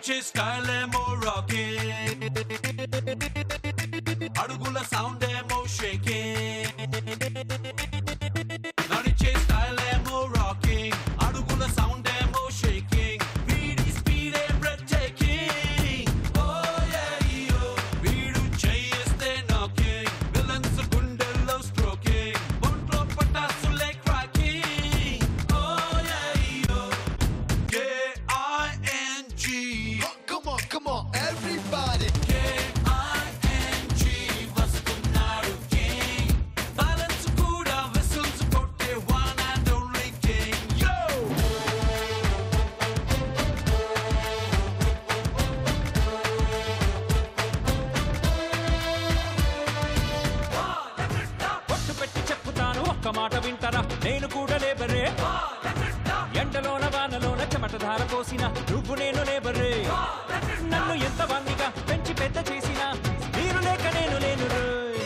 నడిచే స్టైల్ ఏమో రాకింగ్ అడుగుల సౌండ్ ఏమో షేకింగ్ నడిచే స్టైల్ ఏమో రాకింగ్ అడుగుల సౌండ్ ఏమో షేకింగ్ వీడి స్పీడ్ ఏ బ్రెత్ టేకింగ్ ఓ యో వీడు చేస్తే నాకింగ్ విలన్స్ గుండెల్లో స్ట్రోకింగ్ ఒంట్లో పటాసులే క్రాకింగ్ ఓ యో K-I-N-G Come on, come on, everybody. K-I-N-G వస్తున్నాడు king Balance కూడా whistles కొట్టే one and only king Yo! పట్టు పెట్టి చెప్పుతాను ఒక్క మాట వింటరా నేను కూడా లేబరే ఎండలోన వానలోన చెమట ధార పోసిన నువ్వు నేను లేబరే నన్ను ఎంత వాణ్ణిగా పెంచి పెద్ద చేసిన మీరు లేక నేను లేను రోయ్.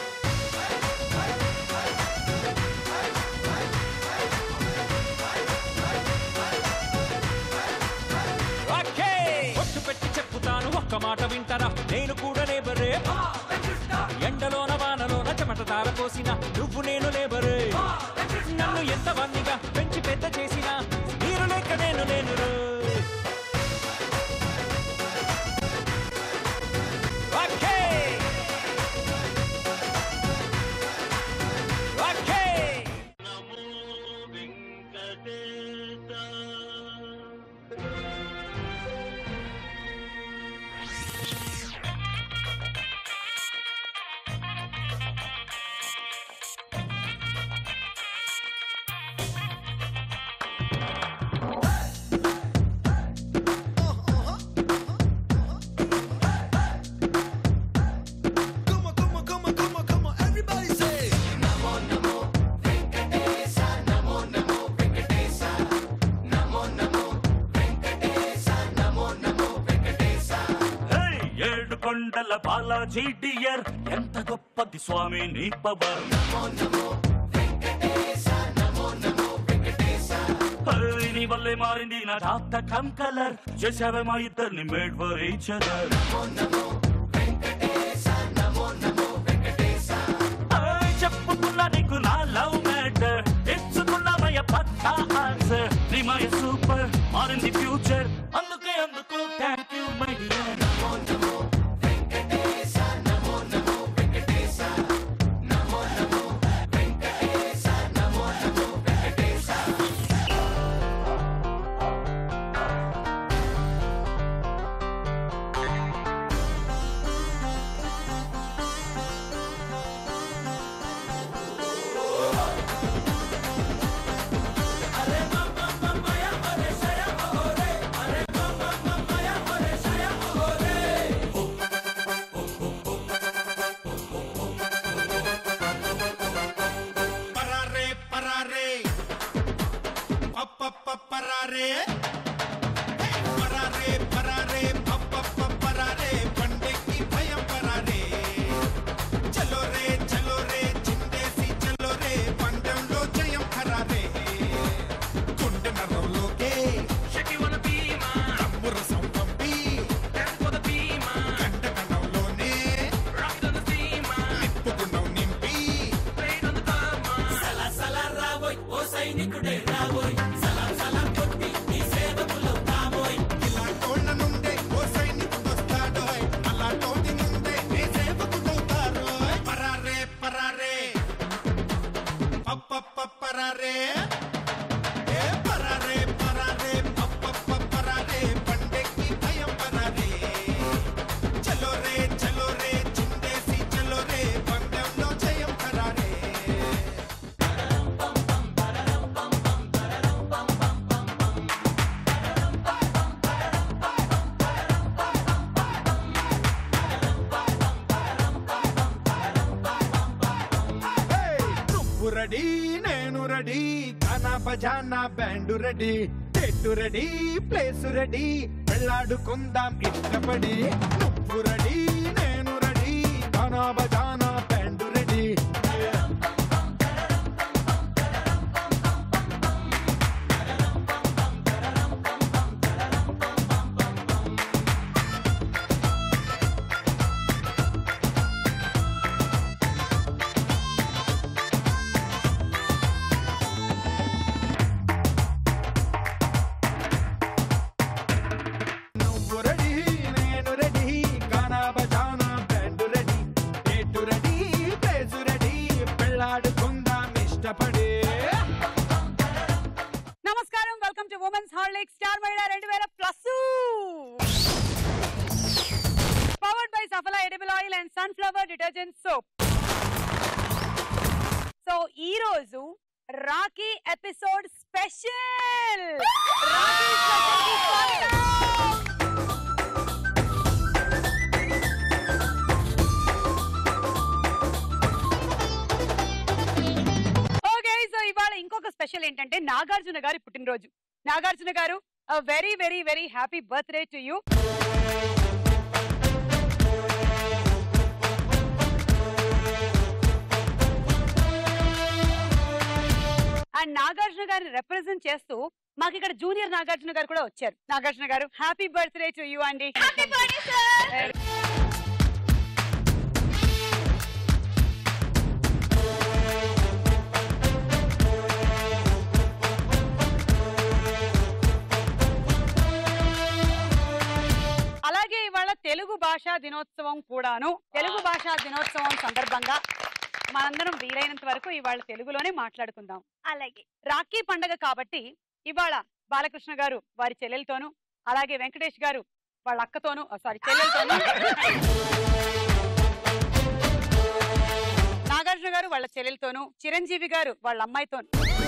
ఓకే! పట్టు పెట్టి చెప్పుతాను ఒక్క మాట వింటరా నేను కూడా లేబరే ఎండలోన వానలోన చెమట ధార పోసిన నువ్వు నేను లేబరే నన్ను ఎంత వన్నిగా పెంచి పెద్ద చేసిన మీరు లేక నేను నేను రోయ్. Okay okay Come on, come on, come on, come on, come on, everybody say. Namo, namo, Venkatesa. Namo, namo, Venkatesa. Namo, namo, Venkatesa. Namo, namo, Venkatesa. హే, ఏడు కొండల బాలాజీ డియర్ ఎంత గొప్పది స్వామి నీ power Namo, namo, Venkatesa. Namo, namo, Venkatesa. హే, నీ వల్లే మారింది నా డాక్ట కమ్ కలర్ చేసావే మా ఇద్దరిని made for each other Namo, namo, Venkatesa. Namo, namo, Venkatesa. చెప్పుకున్నా నీకు నా లవ్ మ్యాటర్ ఇచ్చుకున్నామయ్య పక్కా ఆన్సర్ నీ మయ సూపర్ మారింది ఫ్యూచర్ అందుకే అందుకు thank you my dear Namo, namo, Venkatesa. Namo, namo, Venkatesa. Namo, namo, Venkatesa. Namo, namo, Venkatesa. పరారే పరారే పప్ప పరారే పరారే పరారే పప్ప పరారే పండెక్కి భయం పరారే చలో రే చలో రే చిందేసి చలో రే పందెంలో జయం ఖరారే గుండె నరంలోకే తమ్ముర సంపంపి కంట కణంలోనే నిప్పుకున్నావు నింపి ఇలా తోళ్ళ నుండే ఓ సైనికుడొస్తాడోయ్ అలా తోటి నుండే నీ సేవకుడవుతారోయ్ పరారే పరారే పప్ప పరారే ఏ పరారే పరారే పప్ప పరారే పండెక్కి భయం పరారే చలో రే చలో రే చిందేసి చలో రే పందెంలో జయం ఖరారే నువ్వు రెడీ నేను రెడీ గానా బజానా బ్యాండ్ రెడీ చెట్టు రెడీ ప్లేస్ రెడీ వెళ్ళాడుకుందాం ఇష్టపడి నువ్వు రెడీ నేను రెడీ గానా బజానా బ్యాండ్ రెడీ హార్లిక్ స్టార్ మైడా రెండు వేల plus powered by Safala edible oil and sunflower detergent soap so ఈ రోజు Rakhi episode special okay so ఇవాళ ఇంకొక స్పెషల్ ఏంటంటే నాగార్జున గారి పుట్టినరోజు నాగార్జున గారు very very very happy birthday to you and Nagarjuna గారిని రిప్రజెంట్ చేస్తూ మాకు ఇక్కడ జూనియర్ నాగార్జున గారు కూడా వచ్చారు నాగార్జున గారు హ్యాపీ బర్త్డే టు యూ అండి హ్యాపీ బర్త్డే సార్ అలాగే ఇవాళ తెలుగు భాషా దినోత్సవం కూడాను తెలుగు భాషా దినోత్సవం సందర్భంగా మనందరం వీలైనంత వరకు ఇవాళ తెలుగులోనే మాట్లాడుకుందాం అలాగే రాఖీ పండగ కాబట్టి ఇవాళ బాలకృష్ణ గారు వారి చెల్లెలతోనూ అలాగే వెంకటేష్ గారు వాళ్ళ అక్కతోనూ సారీ చెల్లెలతోనూ నాగార్జున గారు వాళ్ళ చెల్లెలతోనూ చిరంజీవి గారు వాళ్ళ అమ్మాయితోనూ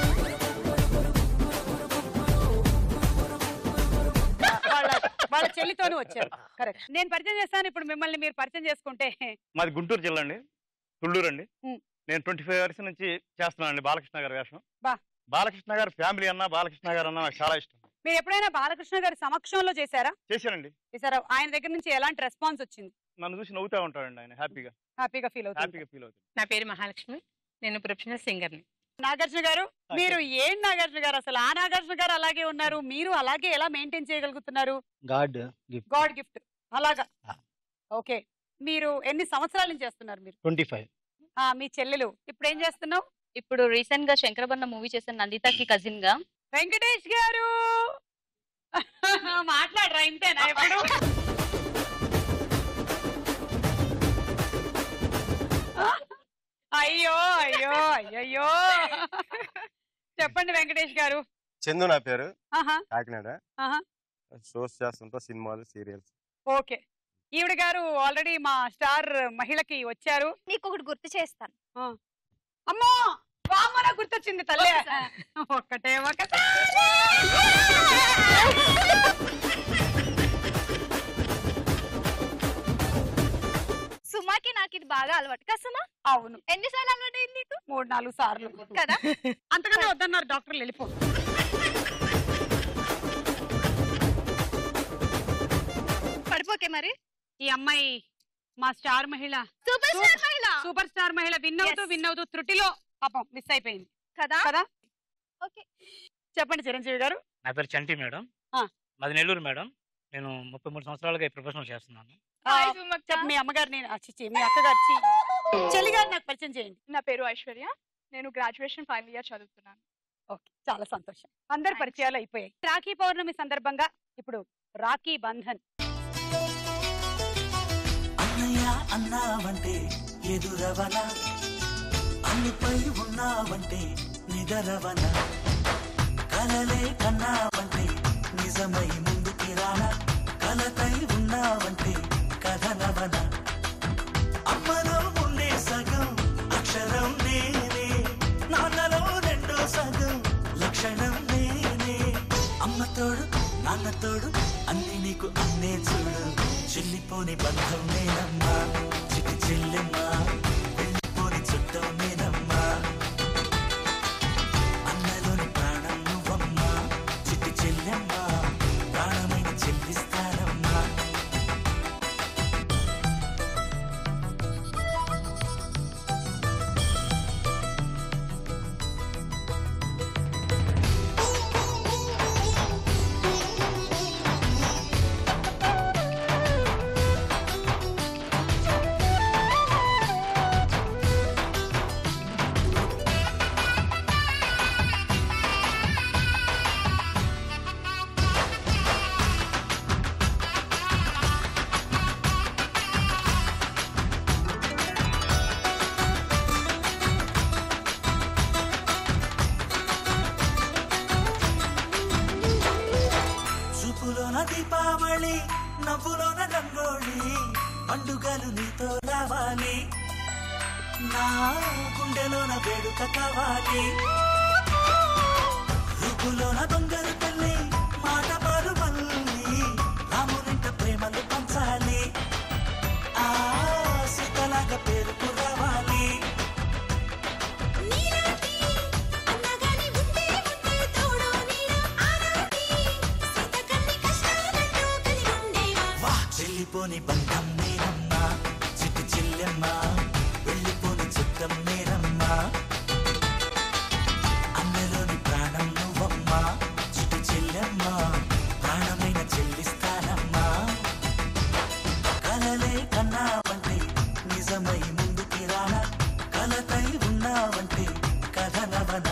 వాళ్ళ వాళ్ళ చెల్లితోనూ వచ్చారు కరెక్ట్ నేను పరిచయం చేస్తాను ఇప్పుడు మిమ్మల్ని మీరు పరిచయం చేసుకుంటే మాది గుంటూరు జిల్లా అండి తుళ్ళూరు అండి ఉమ్. నేను ట్వంటీ ఫైవ్ ఇయర్స్ నుంచి చేస్తున్నాను అండి బాలకృష్ణ గారి వేషం బా. బాలకృష్ణ గారి ఫ్యామిలీ అన్న బాలకృష్ణ గారు అన్న నాకు చాలా ఇష్టం మీరు ఎప్పుడైనా బాలకృష్ణ గారి సమక్షంలో చేశారా చేశానండి చేశారా ఆయన దగ్గర నుంచి ఎలాంటి రెస్పాన్స్ వచ్చింది నన్ను చూసి నవ్వుతూ ఉంటాడండి ఆయన హ్యాపీగా హ్యాపీగా ఫీల్ అవుతుంది హ్యాపీగా ఫీల్ అవుతుంది నా పేరు మహాలక్ష్మి నేను ప్రొఫెషనల్ సింగర్ని నాగార్జున గారు మీరు ఏం నాగార్జున గారు అసలు ఆ నాగార్జున గారు అలాగే ఉన్నారు మీరు అలాగే ఎలా మెయింటైన్ చేయగలుగుతున్నారు గాడ్ గిఫ్ట్ గాడ్ గిఫ్ట్ అలాగా ఆ. ఓకే మీరు ఎన్ని సంవత్సరాల నుంచి చేస్తున్నారు మీరు ట్వంటీ ఫైవ్ ఆ, మీ చెల్లెలు ఇప్పుడు ఏం చేస్తున్నావు ఇప్పుడు రీసెంట్ గా శంకరబన్న మూవీ చేశాను నందితకి కజిన్ గా వెంకటేష్ గారు మాట్లాడరా ఇంతేనా ఎప్పుడు అయ్యో అయ్యో అయ్యో చెప్పండి వెంకటేష్ గారు చందు నా పేరు ఆహా కాకినాడ ఆహా. షోస్ చేస్తుంటా సినిమాలు సీరియల్స్ ఓకే ఈవిడ గారు ఆల్రెడీ మా స్టార్ మహిళకి వచ్చారు నీకు ఒకటి గుర్తు చేస్తాను అమ్మో వామన గుర్తొచ్చింది తల్లి ఒక్కటే ఒకటే సుమాకి నాకు ఇది బాగా అలవాటు కదా సుమా అవును ఎన్నిసార్లు అలవాటు అయింది నీకు మూడు నాలుగు సార్లు కదా అంతకన్నా వద్దన్నారు డాక్టర్లు వెళ్ళిపో పడిపోకే మరి ఈ అమ్మాయి మా star Mahila super star Mahila super star Mahila win అవుతూ Yes. విన్ అవుతూ త్రుటిలో పాపం మిస్ అయిపోయింది కదా కదా ఓకే చెప్పండి చిరంజీవి గారు నా పేరు చంటి మేడం ఆ. మాది నెల్లూరు మేడం నేను ముప్పై మూడు సంవత్సరాలుగా ఈ ప్రొఫెషనల్ చేస్తున్నాను ఆ, హాయ్ సుమక్క. చెప్ప మీ అమ్మగారిని ఆ, చిచ్చి మీ అక్కగారు చి చెల్లి గారు నాకు పరిచయం చేయండి నా పేరు ఐశ్వర్య నేను గ్రాడ్యుయేషన్ ఫైనల్ ఇయర్ చదువుతున్నాను ఓకే చాలా సంతోషం అందరి Thanks. పరిచయాలు అయిపోయాయి రాఖీ పౌర్ణమి సందర్భంగా ఇప్పుడు రాఖీ బంధన్ అన్నయ్య అన్నావంటే ఎదురవన అన్నిపై ఉన్నావంటే నిదరవన కలలే కన్నావంటే నిజమై ముందుకి రానా కలతై ఉన్నావంటే కథనవన అమ్మలో ఉండే సగం అక్షరం నేనే నాన్నలో రెండో సగం లక్షణం నేనే అమ్మ తోడు నాన్న తోడు అన్ని నీకు అన్నే చూడు చెల్లిపోని బంధం నేనమ్మా చిట్టి చెల్లెమ్మా వెళ్ళిపోని చుట్టం నేనమ్మా అన్నలోని ప్రాణం నువ్వమ్మా చిట్టి చెల్లెమ్మా ప్రాణమైన చెల్లిస్తానమ్మా దీపావళి నవ్వులోన రంగోళి పండుగలు నీతో రావాలి నా గుండెలోన వేడుక కావాలి రూపులోన బంగారు తల్లి మాట మారు మల్లి రామునింట ప్రేమలు పంచాలి ఆ సీతలాగా పేరుకు రావాలి వా చెల్లిపోని బంధం నేనమ్మా చిట్టి చెల్లెమ్మ వెళ్ళిపోని చుట్టం నేనమ్మా అన్నలోని ప్రాణం నువ్వమ్మా చిట్టి చెల్లెమ్మ ప్రాణమైన చెల్లిస్తానమ్మా కలలే కన్నావంటే నిజమై ముందుకి రానా కలతై ఉన్నావంటే కథనవన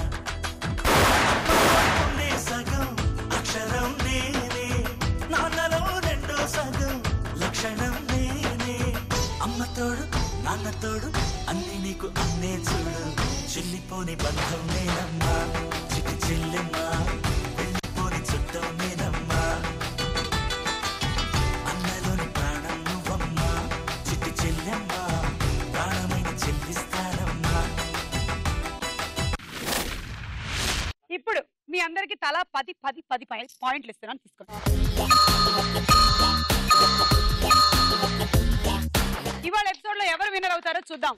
ఉండే సగం అక్షరం నేనే నాన్నలో రెండో సగం లక్షణం నేనే అమ్మ తోడు నాన్న తోడు అన్ని నీకు అన్నే చూడు చెల్లిపోని బంధం నేనమ్మా చిటి చెల్లెమ్మా వెళ్ళిపోని చుట్టం నేనమ్మా అన్నలోని ప్రాణం నువ్వమ్మా చిట్టి చెల్లెమ్మా ప్రాణమైన చెల్లిస్తానమ్మా ఇప్పుడు మీ అందరికి తలా పది పది పది పై- పాయింట్లు ఇస్తున్నాను తీసుకోండి ఇవాళ ఎపిసోడ్ లో ఎవరు విన్నర్ అవుతారో చూద్దాం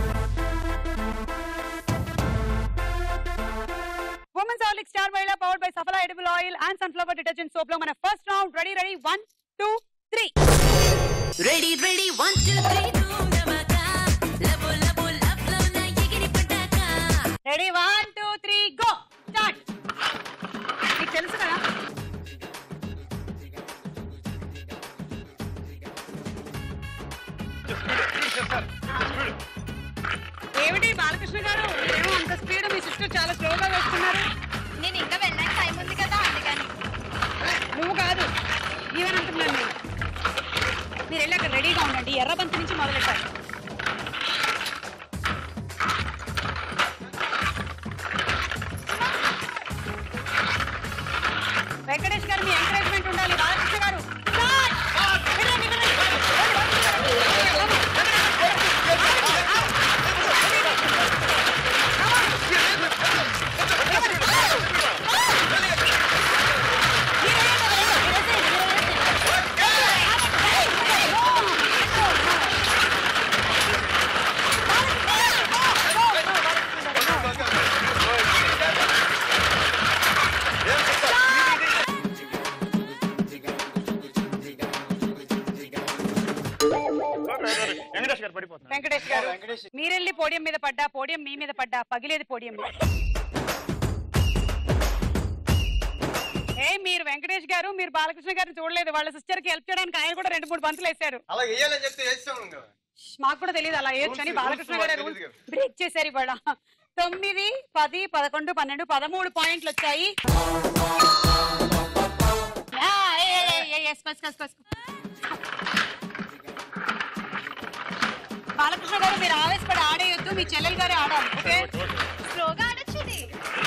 women's Horlick star Mahila powered by Safala edible oil and sunflower detergent soap లో మన first round ready ready one two three ready ready one two three లబో లబో లబ్ లో నా ఎగిరి పడ్డాక ready one two three go start మీకు తెలుసు కదా ఏమిటి బాలకృష్ణ గారు మీరేమో అంత స్పీడ్ మీ సిస్టర్ చాలా స్లోగా వేస్తున్నారు నేను ఇంకా వెళ్ళడానికి టైం ఉంది కదా అందుకని నువ్వు కాదు ఈవెన్ అంటున్నాను నేను మీరు వెళ్ళి అక్కడ రెడీగా ఉండండి ఎర్రబంతి నుంచి మొదలెట్టారు వెంకటేష్ గారు మీ ఎంకరేజ్మెంట్ ఉండాలి బాలకృష్ణ గారు Start! వెళ్ళండి, వెళ్ళండి. వెంకటేష్ గారు పడిపోతున్నారు వెంకటేష్ గారు మీరెళ్ళి పోడియం మీద పడ్డా పోడియం మీ మీద పడ్డా పగిలేది పోడియం మీద. ఏ మీరు వెంకటేష్ గారు మీరు బాలకృష్ణ గారిని చూడలేదు వాళ్ళ సిస్టర్ కి హెల్ప్ చేయడానికి ఆయన కూడా రెండు మూడు బంతులు వేశారు అలా వేయాలని చెప్తే వేస్తాం కదా మాకు కూడా తెలియదు అలా వేయొచ్చు అని Rules- బాలకృష్ణ rules గారు మాకు రూల్స్ తెలీదు కదా. బ్రేక్ చేశారు ఇవాళ తొమ్మిది పది పదకొండు పన్నెండు పదమూడు పాయింట్లు వచ్చాయి ఆ, ఏ, ఏ, ఏ, ఏ, ఎస్, కస్, కస్, కస్. బాలకృష్ణ గారు మీరు ఆవేశపడి ఆడేయొద్దు మీ చెల్లెలు గారే ఆడాలి ఓకే స్లోగా ఆడొచ్చింది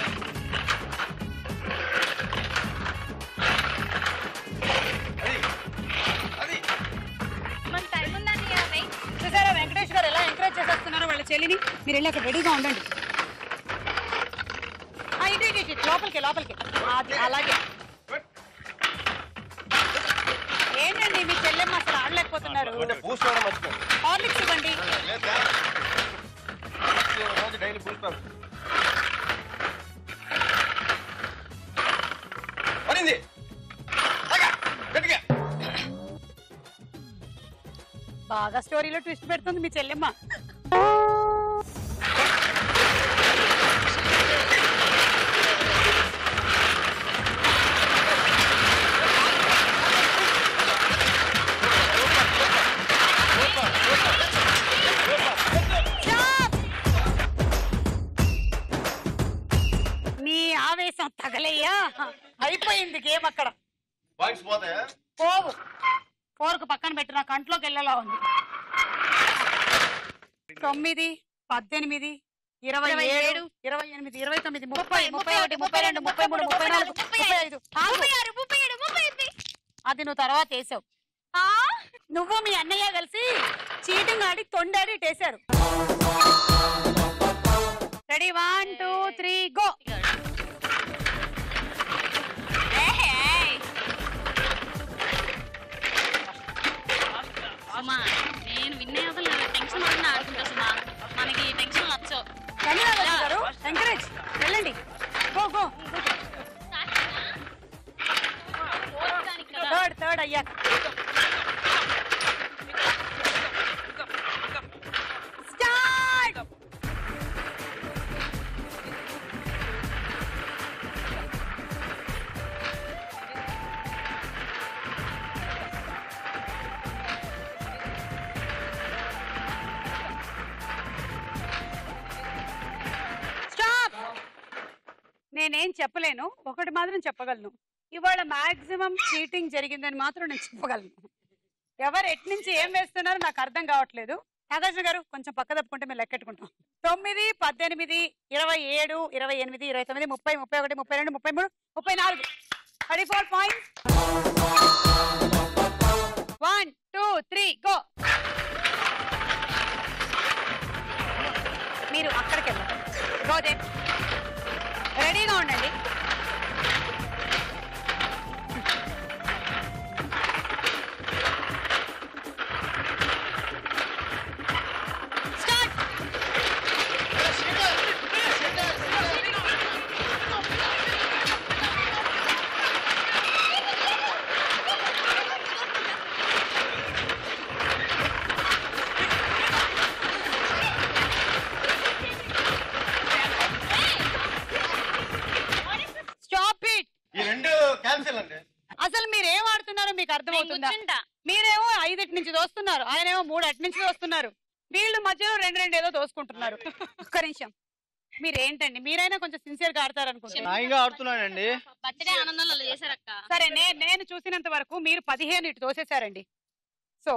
మన టైం ఉందని యాభై చూసారా వెంకటేష్ గారు ఎలా ఎంకరేజ్ చేసేస్తున్నారో వాళ్ళ చెల్లిని మీరు వెళ్ళి అక్కడ రెడీగా ఉండండి ఆ, ఇటు ఇటు ఇటు, ఇటు లోపలికి లోపలికి అది అలాగే ఏంటండి మీ చెల్లెమ్మ అసలు ఆడలేకపోతున్నారు బూస్ట్ అవడం మర్చిపోయాను హార్లిక్స్ ఇవ్వండి రోజు డైలీ బూస్ట్ పడింది ఆగా, గట్టిగా బాగా స్టోరీలో ట్విస్ట్ పెడుతుంది మీ చెల్లెమ్మ Stop! నీ ఆవేశం తగలయ్యా అయిపోయింది గేమ్ అక్కడ పాయింట్స్ పోతాయా పోవు ఫోర్కు పక్కన పెట్టి నా కంట్లోకి వెళ్ళేలా ఉంది తొమ్మిది పద్దెనిమిది ఇరవై ఇరవై ఏడు ఏడు, ఇరవై ఎనిమిది ఇరవై తొమ్మిది ముప్పై ముప్పై ఒకటి ముప్పై రెండు ముప్పై మూడు ముప్పై నాలుగు ముప్పై ఐదు ఆగు. ముప్పై ఆరు ముప్పై ఏడు ముప్పై ఎనిమిది అది నువ్వు తర్వాత వేసావు నువ్వు మీ అన్నయ్య కలిసి చీటింగ్ ఆడి తొండాడి వేసారు ready one two three go Suma నేను విన్నే అసలు టెన్షన్ పడిన ఆడుకుంటా సుమా మనకి టెన్షన్ నచ్చవు ధన్యవాదాలు గారు ఎంకరేజ్ వెళ్ళండి గో గో థర్డ్ థర్డ్ అయ్యాక స్టార్ట్ స్టాప్ నేనేం చెప్పలేను ఒకటి మాత్రం చెప్పగలను ఇవాళ మాక్సిమం చీటింగ్ జరిగిందని మాత్రం నేను చెప్పగలను ఎవరు ఎటు నుంచి ఏం వేస్తున్నారో నాకు అర్థం కావట్లేదు నాగార్జున గారు కొంచెం పక్క తప్పుకుంటే మేము లెక్కెట్టుకుంటాం తొమ్మిది పద్దెనిమిది ఇరవై ఏడు ఇరవై ఎనిమిది ఇరవై తొమ్మిది ముప్పై ముప్పై ఒకటి ముప్పై రెండు ముప్పై మూడు ముప్పై నాలుగు thirty four points one two three go మీరు అక్కడికి వెళ్ళండి గోదే రెడీగా ఉండండి స్టార్ట్ స్టాప్ ఇట్ ఈ రెండు క్యాన్సిల్ అండి అసలు మీరు ఏం ఆడుతున్నారో మీకు అర్థమవుతుందా మీరేమో ఐదిటి నుంచి దోస్తున్నారు ఆయనేమో మూడు అటు నుంచి దోస్తున్నారు వీళ్ళు మధ్యలో రెండు రెండు ఏదో దోసుకుంటున్నారు ఒక్క నిమిషం మీరు ఏంటండి మీరైనా కొంచెం సిన్సియర్ గా ఆడతారనుకుంటున్నారు న్యాయంగా ఆడుతున్నానండి బర్త్డే ఆనందంలో అలా చేశారక్క సరే నే- నేను చూసినంత వరకు మీరు పదిహేను ఇటు దోసేశారండి సో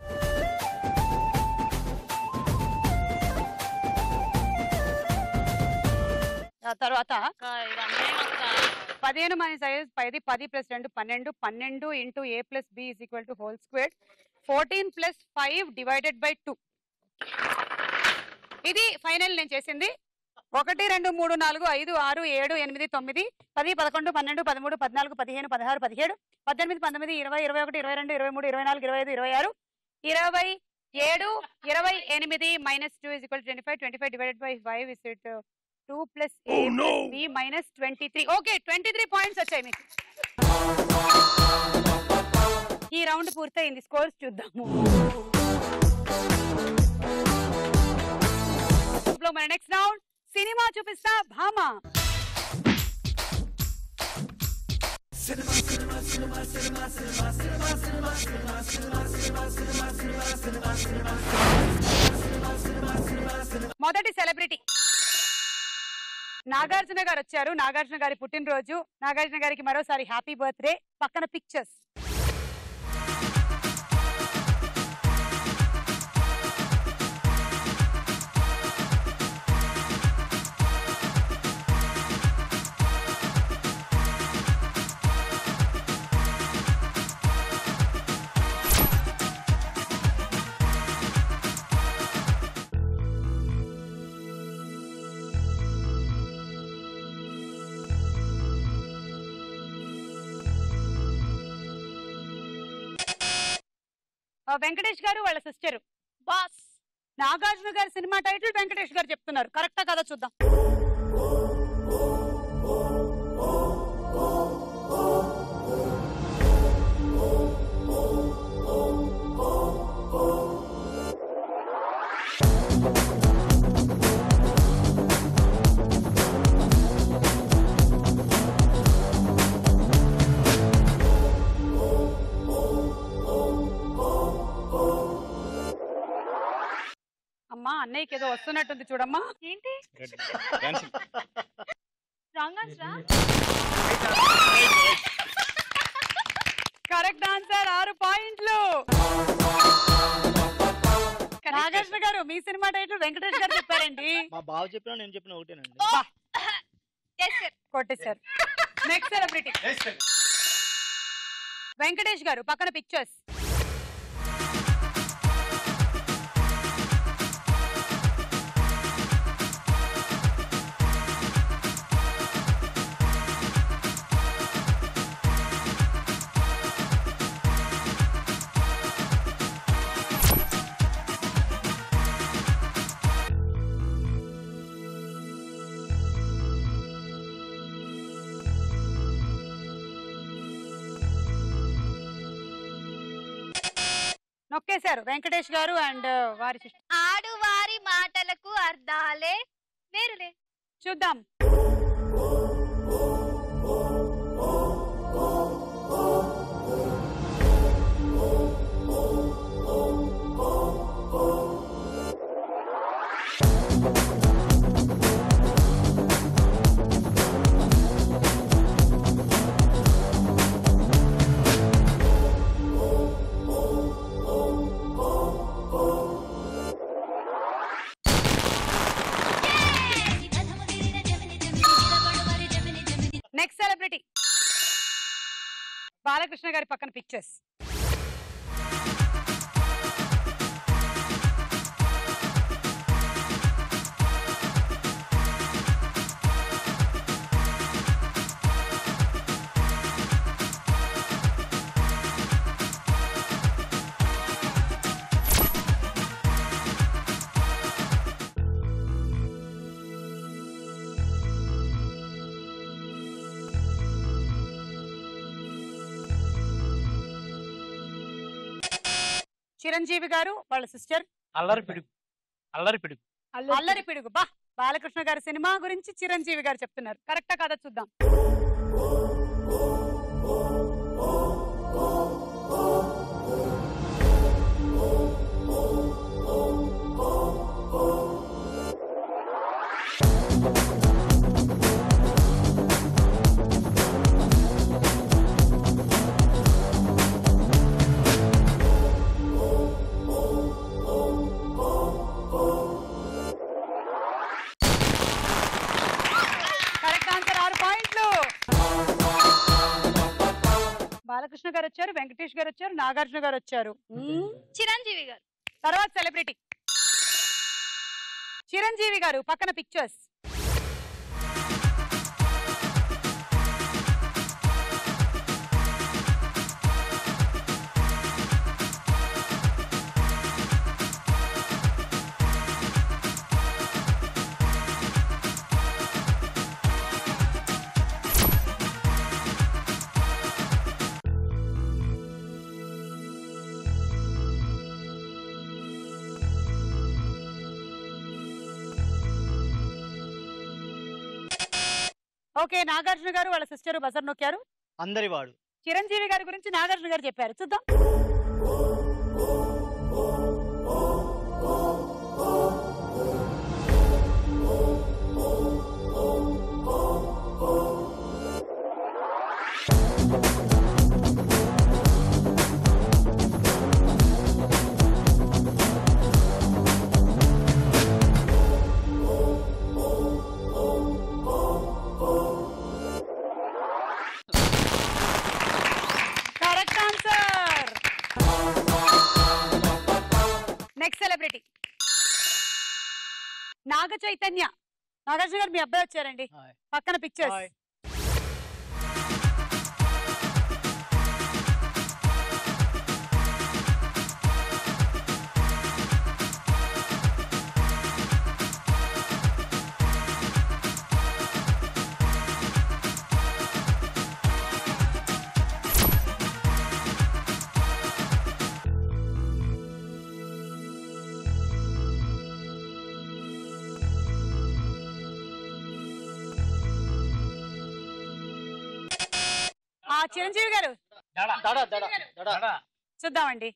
ఆ తర్వాత పదిహేను మైనస్ ఐదు పది పది ప్లస్ రెండు పన్నెండు పన్నెండు into A plus B is equal to whole square fourteen plus five divided by two ఇది ఫైనల్ నేను చేసింది ఒకటి రెండు మూడు నాలుగు ఐదు ఆరు ఏడు ఎనిమిది తొమ్మిది పది పదకొండు పన్నెండు పదమూడు పద్నాలుగు పదిహేను పదహారు పదిహేడు పద్దెనిమిది పంతొమ్మిది ఇరవై ఇరవై ఒకటి ఇరవై రెండు ఇరవై మూడు ఇరవై నాలుగు ఇరవై ఐదు ఇరవై ఆరు ఇరవై ఏడు ఇరవై ఎనిమిది minus two is equal twenty five twenty five divided by five is it two plus B minus twenty three okay twenty three points వచ్చాయి మీకు ఈ రౌండ్ పూర్తయింది స్కోర్స్ చూద్దాము లో మన నెక్స్ట్ రౌండ్ సినిమా చూపిస్తా భామ మొదటి సెలబ్రిటీ నాగార్జున గారు వచ్చారు నాగార్జున గారి పుట్టినరోజు నాగార్జున గారికి మరోసారి హ్యాపీ బర్త్డే పక్కన పిక్చర్స్ ఆ, వెంకటేష్ గారు వాళ్ళ సిస్టర్ బాస్ నాగార్జున గారి సినిమా టైటిల్ వెంకటేష్ గారు చెప్తున్నారు కరెక్టా కదా చూద్దాం అమ్మా అన్నయ్యకి ఏదో వస్తున్నట్టుంది చూడమ్మా ఏంటి cancel wrong answer correct answer ఆరు పాయింట్లు నాగార్జున గారు మీ సినిమా టైటిల్ వెంకటేష్ గారు చెప్పారండి మా బావ చెప్పినా నేను చెప్పిన ఒకటేనండి బా. కొట్టేశారు నెక్స్ట్ సెలబ్రిటీ వెంకటేష్ గారు పక్కన పిక్చర్స్ నొక్కేశారు వెంకటేష్ గారు అండ్ వారి sister. ఆడువారి మాటలకు అర్థాలే వేరులే చూద్దాం నెక్స్ట్ సెలబ్రిటీ బాలకృష్ణ గారి పక్కన పిక్చర్స్ చిరంజీవి గారు వాళ్ళ సిస్టర్ అల్లరి పిడుగు అల్లరి పిడుగు అల్లరి పిడుగు బా బాలకృష్ణ గారి సినిమా గురించి చిరంజీవి గారు చెప్తున్నారు కరెక్టా కాదా చూద్దాం కరెక్ట్ ఆన్సర్ ఆరు పాయింట్లు బాలకృష్ణ గారు వచ్చారు వెంకటేష్ గారు వచ్చారు నాగార్జున గారు వచ్చారు చిరంజీవి గారు తర్వాత సెలబ్రిటీ చిరంజీవి గారు పక్కన పిక్చర్స్ ఓకే నాగార్జున గారు వాళ్ళ సిస్టర్ బజర్ నొక్కారు అందరి వాడు చిరంజీవి గారి గురించి నాగార్జున గారు చెప్పారు చూద్దాం correct answer next celebrity Naga Chaitanya Nagarjuna గారు మీ అబ్బాయి వచ్చారండి పక్కన పిక్చర్స్ ఆ చిరంజీవి గారు చూద్దామండి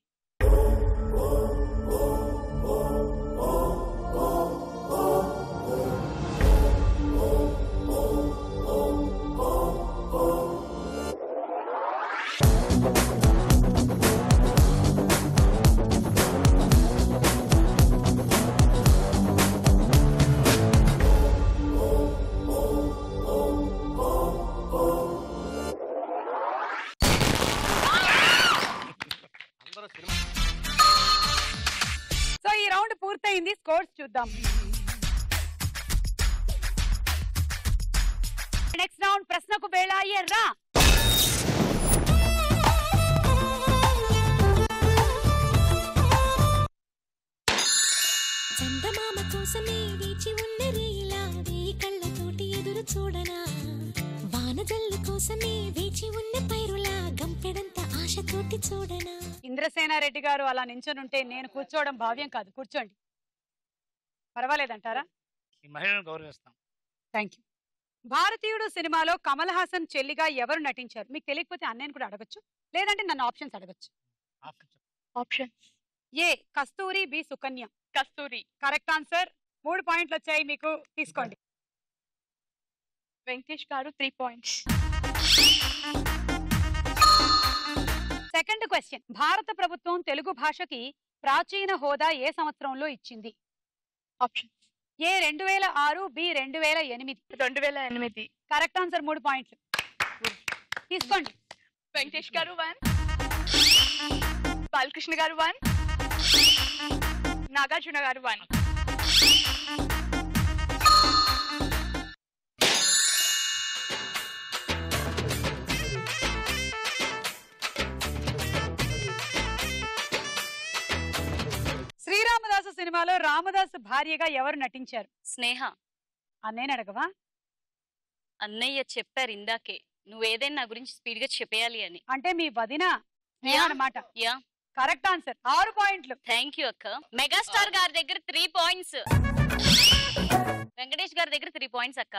అయింది స్కోర్స్ చూద్దాం నెక్స్ట్ రౌండ్ ప్రశ్నకు వేళ ఎర్రా చందమామ కోసమే వేచి ఉన్న రీలా వేయి కళ్ళతోటి ఎదురు చూడనా వానజల్లు కోసమే వేచి ఉన్న పైరులా గంపెడంత ఆశతోటి చూడనా ఇంద్రసేనారెడ్డి గారు అలా నించొనుంటే నేను కూర్చోవడం భావ్యం కాదు కూర్చోండి పర్వాలేదంటారా ఈ మహిళలను గౌరవిస్తాం థ్యాంక్ యూ భారతీయుడు సినిమాలో కమల్ హాసన్ చెల్లిగా ఎవరు నటించారు మీకు తెలియకపోతే అన్నయ్యను కూడా అడగచ్చు లేదంటే నన్ను ఆప్షన్స్ అడగచ్చు option A Kasturi B Sukanya Kasturi correct answer మూడు పాయింట్లు వచ్చాయి మీకు తీసుకోండి వెంకటేష్ గారు త్రీ పాయింట్స్ సెకండ్ క్వశ్చన్ భారత ప్రభుత్వం తెలుగు భాషకి ప్రాచీన హోదా ఏ సంవత్సరంలో ఇచ్చింది ఆప్షన్ ఏ రెండు వేల ఆరు బి రెండు వేల ఎనిమిది రెండు వేల ఎనిమిది కరెక్ట్ ఆన్సర్ మూడు పాయింట్లు తీసుకోండి వెంకటేష్ గారు వన్ బాలకృష్ణ గారు వన్ నాగార్జున గారు వన్ శ్రీరామదాసు సినిమాలో రామదాసు భార్యగా ఎవరు నటించారు స్నేహ అన్నయ్య అడగవా అన్నయ్య చెప్పారు ఇందాకే నువ్వేదైనా నా గురించి స్పీడ్ గా చెప్పేయాలి అని అంటే మీ వదిన స్నేహ యా. అన్నమాట యా కరెక్ట్ ఆన్సర్ ఆరు పాయింట్లు థ్యాంక్ యూ అక్క మెగాస్టార్ గారి దగ్గర త్రీ పాయింట్స్ వెంకటేష్ గారి దగ్గర త్రీ పాయింట్స్ అక్క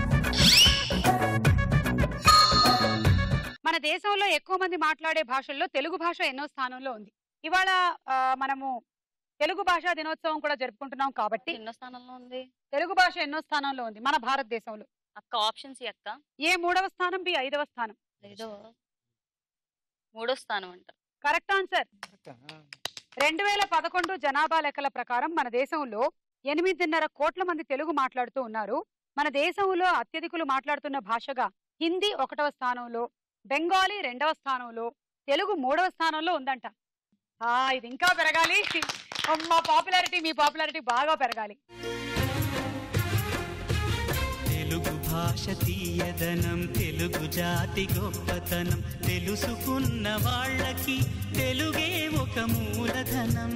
మన దేశంలో ఎక్కువ మంది మాట్లాడే భాషల్లో తెలుగు భాష ఎన్నో స్థానంలో ఉంది ఇవాళ ఆ, మనము తెలుగు భాషా దినోత్సవం కూడా జరుపుకుంటున్నాం కాబట్టి ఎన్నో స్థానంలో ఉంది తెలుగు భాష ఎన్నో స్థానంలో ఉంది మన భారతదేశంలో అక్క ఆప్షన్స్ అక్క ఏ మూడవ స్థానం బి ఐదవ స్థానం ఏదో మూడో స్థానం అంట కరెక్ట్ ఆన్సర్ రెండు వేల పదకొండు జనాభా లెక్కల ప్రకారం మన దేశంలో ఎనిమిదిన్నర కోట్ల మంది తెలుగు మాట్లాడుతూ ఉన్నారు మన దేశంలో అత్యధికులు మాట్లాడుతున్న భాషగా హిందీ ఒకటవ స్థానంలో బెంగాలీ రెండవ స్థానంలో తెలుగు మూడవ స్థానంలో ఉందంట ఆ ఇది ఇంకా పెరగాలి మా పాపులారిటీ మీ పాపులారిటీ బాగా పెరగాలి తెలుగు భాష తీయదనం తెలుగు జాతి గొప్పతనం తెలుసుకున్న వాళ్ళకి తెలుగే ఒక మూలధనం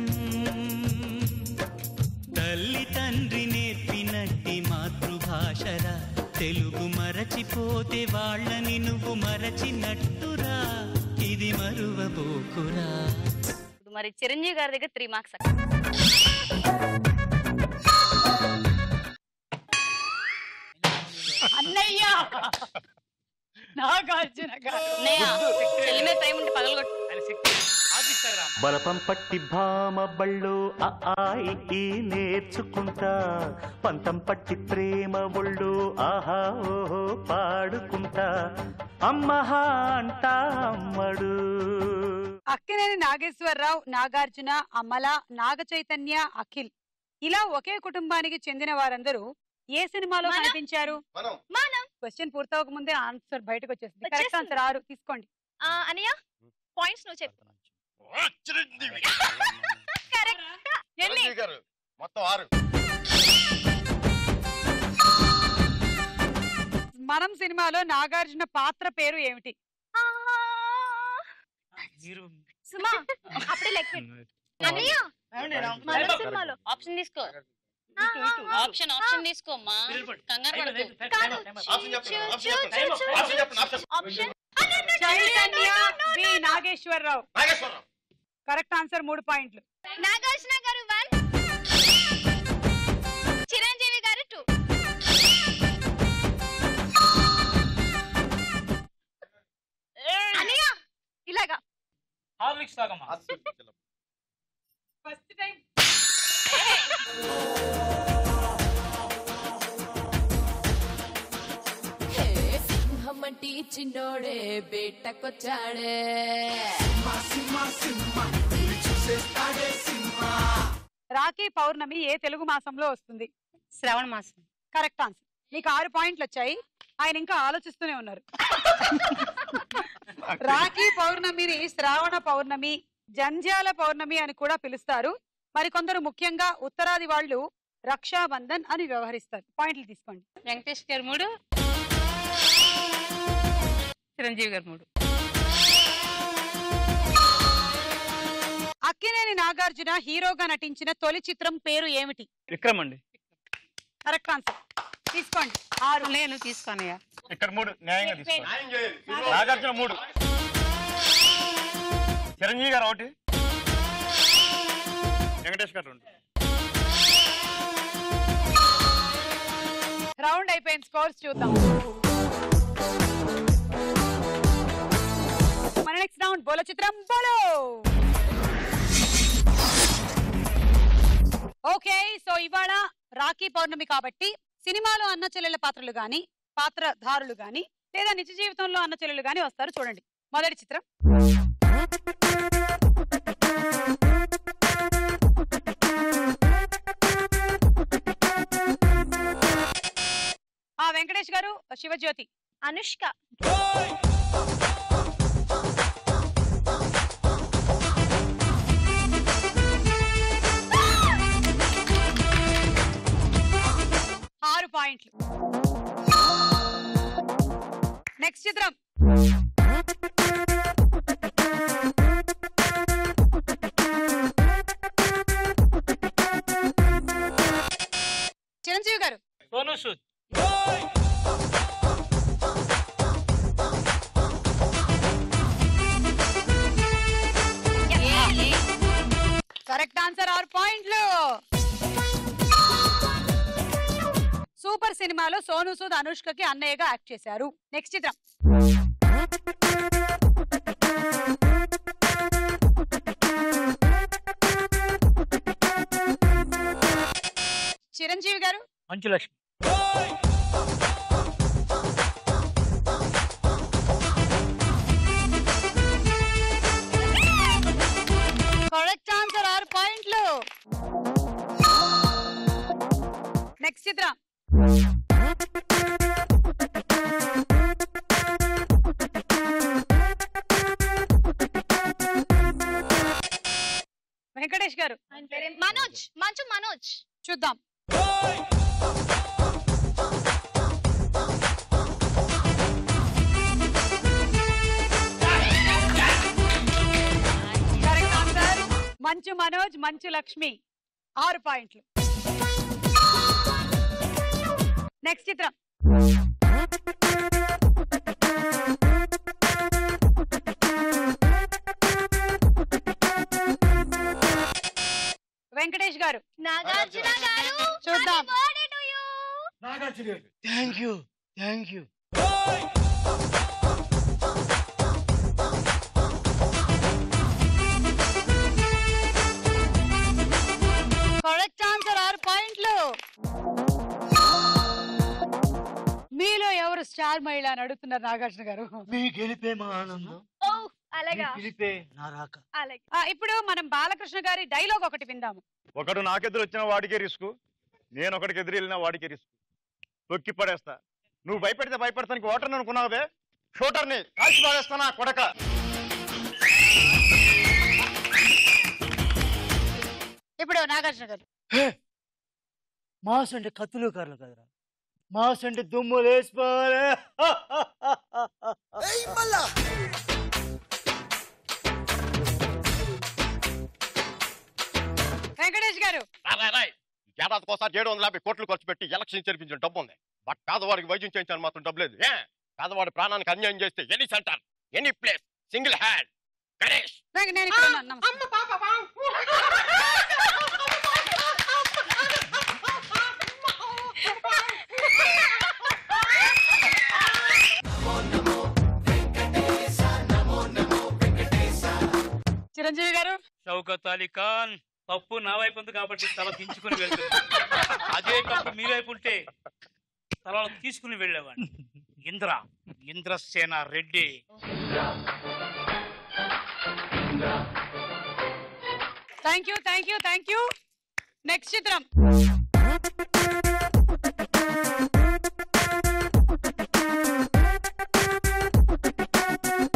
తల్లి తండ్రి నేర్పినట్టి మాతృభాషరా తెలుగు మరచిపోతే వాళ్ళని నువ్వు మరచినట్టురా ఇది మరువబోకురా ఇప్పుడు మరి చిరంజీవి గారి దగ్గర త్రీ మార్క్స్ అక్క అన్నయ్య నాగార్జున గారు అన్నయ్య చెల్లి మీద టైం ఉంటే పగలగొట్టు బలపం పట్టి భామ బళ్ళు ఆ ఆయి ఈ నేర్చుకుంటా పంతం పట్టి ప్రేమ ఒళ్ళు ఆహా ఓహో పాడుకుంటా అమ్మహా అంటా అమ్మడు అక్కినేని నాగేశ్వరరావు నాగార్జున అమల నాగ చైతన్య అఖిల్ ఇలా ఒకే కుటుంబానికి చెందిన వారందరూ ఏ సినిమాలో కనిపించారు మనం క్వశ్చన్ పూర్తవక ముందే ఆన్సర్ బయటకు వచ్చేసింది కరెక్ట్ ఆన్సర్ ఆరు తీసుకోండి అనయ్య పాయింట్స్ నువ్వు చెప్పు ఎన్ని చిరంజీవి గారు మొత్తం ఆరు మనం సినిమాలో నాగార్జున పాత్ర పేరు ఏమిటి మీరు సుమా అప్పుడే లెక్క అనయ్య మన సినిమాలో ఆప్షన్ తీసుకో ఆప్షన్ ఆప్షన్ తీసుకో అమ్మా కంగారు పడకు ఆప్షన్ చెప్పండి ఆప్షన్ చెప్పండి ఆప్షన్ చెప్పండి option option Chaitanya B Nageswara Rao Nageswara Rao correct answer మూడు పాయింట్లు నాగార్జున గారు వన్ చిరంజీవి గారు టూ అనయ్య ఇలాగా హార్లిక్స్ తాగమ్మా ఫస్ట్ టైం సింహమంటి చిన్నోడే బేటకొచ్చాడే రాఖీ పౌర్ణమి ఏ తెలుగు మాసంలో వస్తుంది శ్రావణ మాసం కరెక్ట్ ఆన్సర్ మీకు ఆరు పాయింట్లు వచ్చాయి ఆయన ఇంకా ఆలోచిస్తూనే ఉన్నారు రాఖీ పౌర్ణమిని శ్రావణ పౌర్ణమి జంధ్యాల పౌర్ణమి అని కూడా పిలుస్తారు మరికొందరు ముఖ్యంగా ఉత్తరాది వాళ్ళు రక్షాబంధన్ అని వ్యవహరిస్తారు పాయింట్లు తీసుకోండి వెంకటేష్ గారు మూడు చిరంజీవి గారు మూడు అక్కినేని నాగార్జున హీరోగా నటించిన తొలి చిత్రం పేరు ఏమిటి విక్రమ్ అండి కరెక్ట్ ఆన్సర్ తీసుకోండి ఆరు నేను తీసుకోనయ్యా ఇక్కడ మూడు న్యాయంగా తీసుకోండి నాగార్జున మూడు చిరంజీవి గారు ఒకటి వెంకటేష్ గారు రెండు రౌండ్ అయిపోయింది స్కోర్స్ చూద్దాం మన నెక్స్ట్ రౌండ్ బోలో చిత్రం బోలో ఓకే సో ఇవాళ రాఖీ పౌర్ణమి కాబట్టి సినిమాలో అన్న చెల్లెల పాత్రలు గాని పాత్రధారులు గాని లేదా నిజ జీవితంలో అన్న చెల్లెలు గాని వస్తారు చూడండి మొదటి చిత్రం ఆ వెంకటేష్ గారు శివజ్యోతి అనుష్క ఆరు పాయింట్లు నెక్స్ట్ చిత్రం చిరంజీవి గారు సోను సూద్ కరెక్ట్ ఆన్సర్ ఆరు పాయింట్లు సూపర్ సినిమాలో సోను సూద్ అనుష్కకి అన్నయ్యగా యాక్ట్ చేశారు నెక్స్ట్ చిత్రం చిరంజీవి గారు మంచు లక్ష్మి కరెక్ట్ ఆన్సర్ ఆరు పాయింట్లు నెక్స్ట్ చిత్రం వెంకటేష్ గారు మనోజ్ మంచు మనోజ్ చూద్దాం కరెక్ట్ ఆన్సర్ మంచు మనోజ్ మంచు లక్ష్మి ఆరు పాయింట్లు నెక్స్ట్ చిత్రం వెంకటేష్ గారు నాగార్జున గారు చూద్దాం thank you thank you correct answer ఆరు పాయింట్లు మీలో ఎవరు స్టార్ మహిళ అని అడుగుతున్నారు నాగార్జున గారు మీ గెలిపే మా ఆనందం ఓ అలాగా మీ గెలిపే నా రాక అలాగే ఆ, ఇప్పుడు మనం బాలకృష్ణ గారి డైలాగ్ ఒకటి విందాము ఒకడు నాకెదురు వచ్చిన వాడికే రిస్క్ నేను ఒకడికి ఎదురు వెళ్ళిన వాడికే రిస్క్ తొక్కి పడేస్తా నువ్వు భయపెడితే భయపెడతానికి ఓటర్ అనుకున్నావే షూటర్ని కాల్చి పాడేస్తానా కొడక ఇప్పుడు నాగార్జున గారు మాస్ అంటే కత్తులు కర్రలు కదరా మాస్ అంటే దుమ్ము లేసిపోవాలి వెంకటేష్ గారు ఏడాదికోసారి ఏడు వందల యాభై కోట్లు ఖర్చు పెట్టి ఎలక్షన్ జరిపించిన డబ్బు ఉంది బట్ పేదవాడికి వైద్యం చేయించాలని మాత్రం డబ్బు లేదు ఏ పేదవాడి ప్రాణానికి అన్యాయం చేస్తే any centre any place single hand Ganesh వెంక- నేను ఇక్కడ ఉన్నాను నమస్తే. చిరంజీవి గారు షౌకత్ అలీ ఖాన్ తప్పు నా వైపు ఉంది కాబట్టి తల దించుకుని వెళ్తుంది అదే తప్పు మీ వైపు ఉంటే తలలో తీసుకుని వెళ్ళేవాడిని Indra Indrasena Reddy thank you thank you thank you next చిత్రం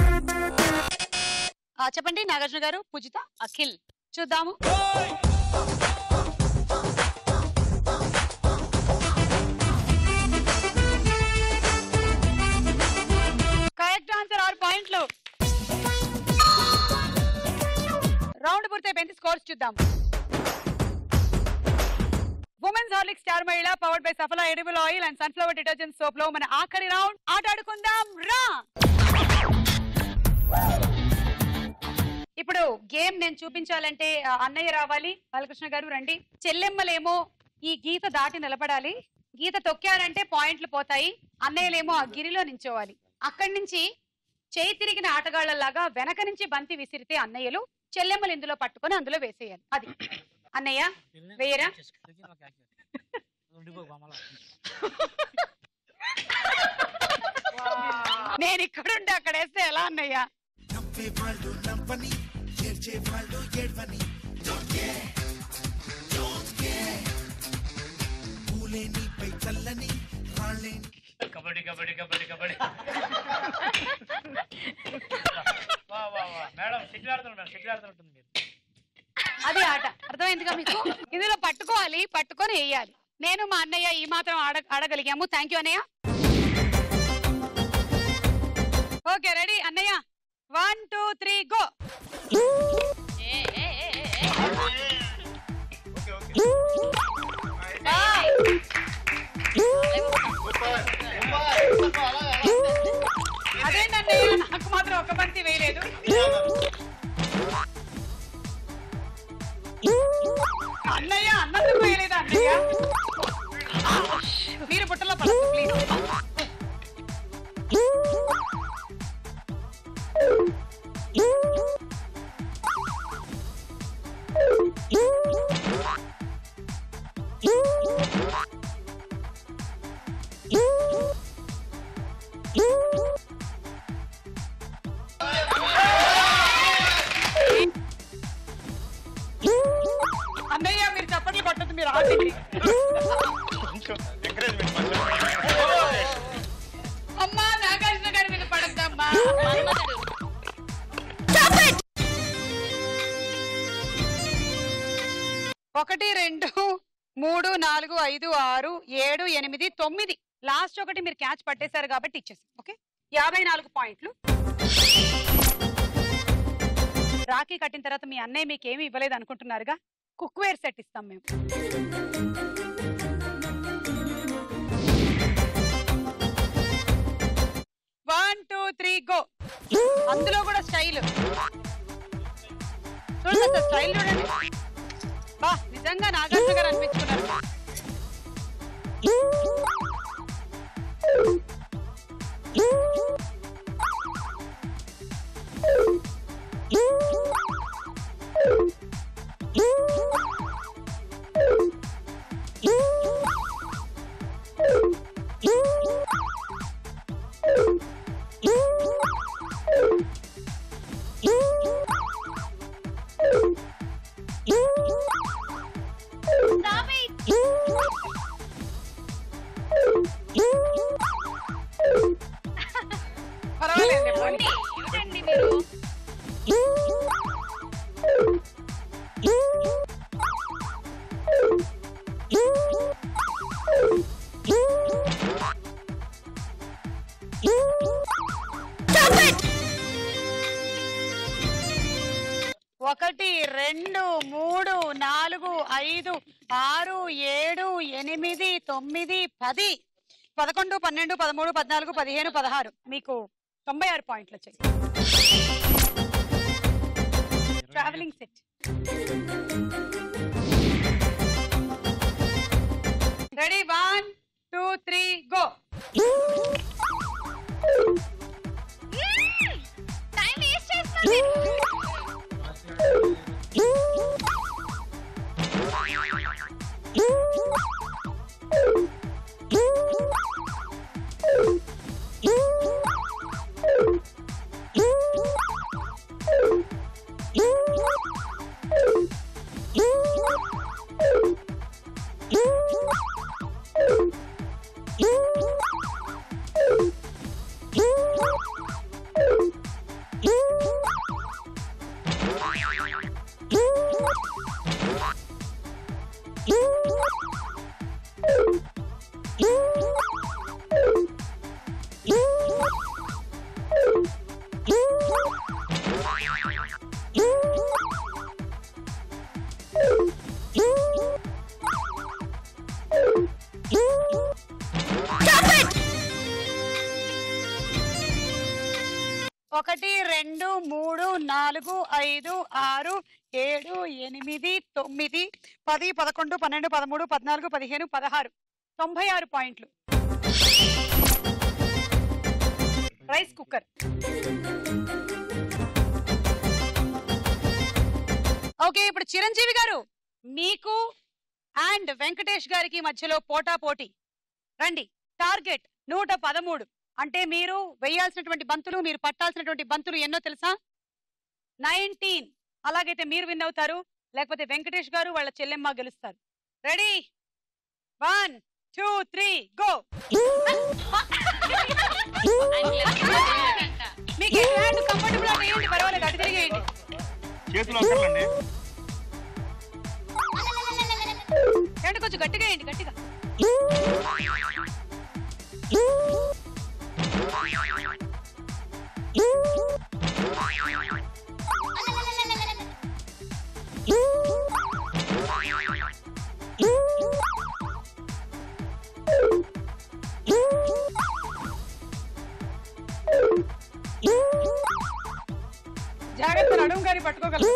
ఆ, చెప్పండి నాగార్జున గారు పూజిత అఖిల్ చూద్దాము స్కోర్స్ చూద్దాం women's Horlick star Mahila powered by Safala edible oil and sunflower detergent soap లో మన ఆఖరి రౌండ్ ఆట ఆడుకుందాం రా ఇప్పుడు గేమ్ నేను చూపించాలంటే ఆ, అన్నయ్య రావాలి బాలకృష్ణ గారు రండి చెల్లెమ్మలేమో ఈ గీత దాటి నిలబడాలి గీత తొక్కారంటే పాయింట్లు పోతాయి అన్నయ్యలేమో ఆ గిరిలో నించోవాలి అక్కడి నుంచి చేయి తిరిగిన ఆటగాళ్లలాగా వెనక నుంచి బంతి విసిరితే అన్నయ్యలు చెల్లెమ్మలు ఇందులో పట్టుకొని అందులో వేసేయాలి అది అన్నయ్య వేయరా నేను ఇక్కడుంటే అక్కడ వేస్తే ఎలా అన్నయ్య నవ్వే వాళ్ళు నవ్వని ఏడ్చే వాళ్ళు ఏడ్వని Don't care, don't care. పూలే నీపై చల్లని రాళ్ళే కబడ్డీ కబడ్డీ కబడ్డీ కబడ్డీ వా వా వా మేడం షెటిల్ ఆడుతున్నారు మేడం షెటిల్ ఆడుతున్నట్టుంది మీరు అది ఆట అర్థమైందిగా మీకు ఇందులో పట్టుకోవాలి పట్టుకొని వేయాలి నేను మా అన్నయ్య ఈ మాత్రం ఆడ ఆడగలిగాము థ్యాంక్ యూ అన్నయ్య ఓకే రెడీ అన్నయ్య వన్ టూ త్రీ గో అదేంటన్నయ్య నాకు మాత్రం ఒక బంతి వేయలేదు అన్నయ్య అన్నందుకు వేయలేదా అన్నయ్య మీరు బుట్టలో పడదు ప్లీజ్ అన్నయ్య మీరు చప్పట్లు కొట్టదు మీరు ఆడండి అమ్మా నాగార్జున గారి మీద పడద్దమ్మా ఒకటి రెండు మూడు నాలుగు ఐదు ఆరు ఏడు ఎనిమిది తొమ్మిది లాస్ట్ ఒకటి మీరు క్యాచ్ పట్టేశారు కాబట్టి ఇచ్చేసాం ఓకే యాభై నాలుగు పాయింట్లు రాఖీ కట్టిన తర్వాత మీ అన్నయ్య మీకు ఏమి ఇవ్వలేదు అనుకుంటున్నారుగా కుక్వేర్ సెట్ ఇస్తాం మేము వన్ టూ త్రీ గో అందులో కూడా స్టైల్ చూడండి అసలు స్టైల్ చూడండి బా నిజంగా నాగార్జున గారు అనిపించుకున్నారు పర్వాలేదు పోండి. ఏంటండి మీరు ఒకటి రెండు మూడు నాలుగు ఐదు ఆరు ఏడు ఎనిమిది తొమ్మిది పది పదకొండు పన్నెండు పదమూడు పద్నాలుగు పదిహేను పదహారు మీకు తొంభై ఆరు పాయింట్లు వచ్చాయి travelling set ready one two three go time waste చేస్తున్నారు ఒకటి రెండు మూడు నాలుగు ఐదు ఆరు ఏడు ఎనిమిది తొమ్మిది పది పదకొండు పన్నెండు పదమూడు పద్నాలుగు పదిహేను పదహారు తొంభై ఆరు పాయింట్లు రైస్ కుక్కర్ ఓకే ఇప్పుడు చిరంజీవి గారు మీకు అండ్ వెంకటేష్ గారికి మధ్యలో పోటా పోటీ రండి టార్గెట్ నూట పదమూడు అంటే మీరు వేయాల్సినటువంటి బంతులు మీరు పట్టాల్సినటువంటి బంతులు ఎన్నో తెలుసా నైన్టీన్ అలాగైతే మీరు విన్ అవుతారు లేకపోతే వెంకటేష్ గారు వాళ్ళ చెల్లెమ్మ గెలుస్తారు ready one two three go మీకు ఏ హ్యాండ్ కంఫర్టబుల్ అంటే ఏంటి పర్వాలేదు అటు తిరిగేయండి చేతులు అక్కర్లండి ఏంటి కొంచెం గట్టిగా వేయండి గట్టిగా జాగ్రత్త నడుము గారి పట్టుకోగలరు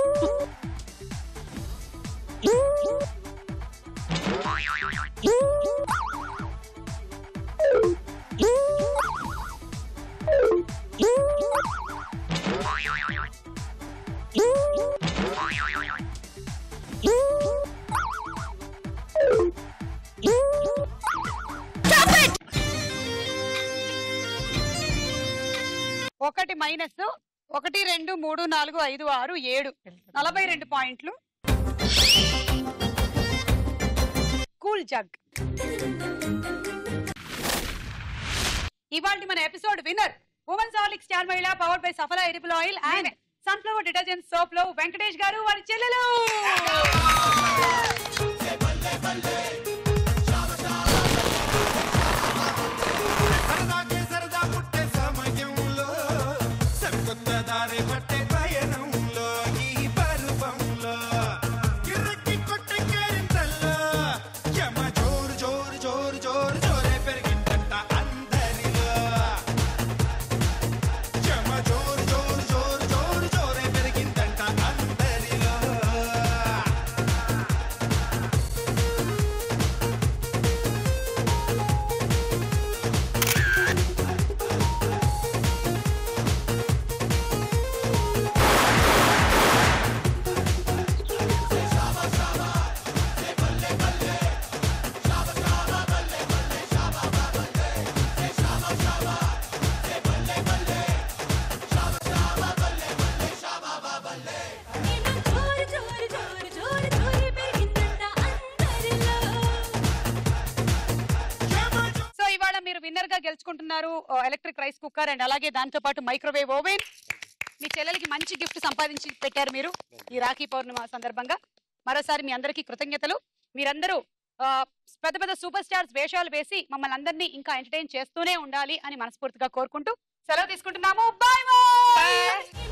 ఒకటి మైనస్ ఒకటి రెండు మూడు నాలుగు ఐదు ఆరు ఏడు నలభై రెండు పాయింట్లు కూల్ జగ్ ఇవాళ మన ఎపిసోడ్ విన్నర్ ఉమెన్ సాలిక్ star Mahila power by Safala edible oil and sunflower detergent soap లో వెంకటేష్ గారు వారి చెల్లెలు సరదాకే సరదా పుట్టే సమయంలో సరికొత్త దారి పట్టే పయనంలో ఈ పరువంలో కిర్రకి కొట్టే కేరింతల్లో యమ జోరు జోరు జోరు జోరు జోరే పెరిగిందంట అందరిలో యమ జోరు జోరు జోరు జోరు జోరే పెరిగిందంట అందరిలో సో ఇవాళ మీరు విన్నర్ గా గెలుచుకుంటున్నారు ఎలక్ట్రిక్ రైస్ కుక్కర్ అండ్ అలాగే దాంతో పాటు మైక్రోవేవ్ ఓవెన్ మీ చెల్లెలకి మంచి గిఫ్ట్ సంపాదించి పెట్టారు మీరు ఈ రాఖీ పౌర్ణిమ సందర్భంగా మరోసారి మీ అందరికీ కృతజ్ఞతలు మీరందరూ ఆ, పెద్ద పెద్ద సూపర్ స్టార్స్ వేషాలు వేసి మమ్మల్ని అందరినీ ఇంకా ఎంటర్టైన్ చేస్తూనే ఉండాలి అని మనస్ఫూర్తిగా కోరుకుంటూ సెలవు తీసుకుంటున్నాము బాయ్ బాయ్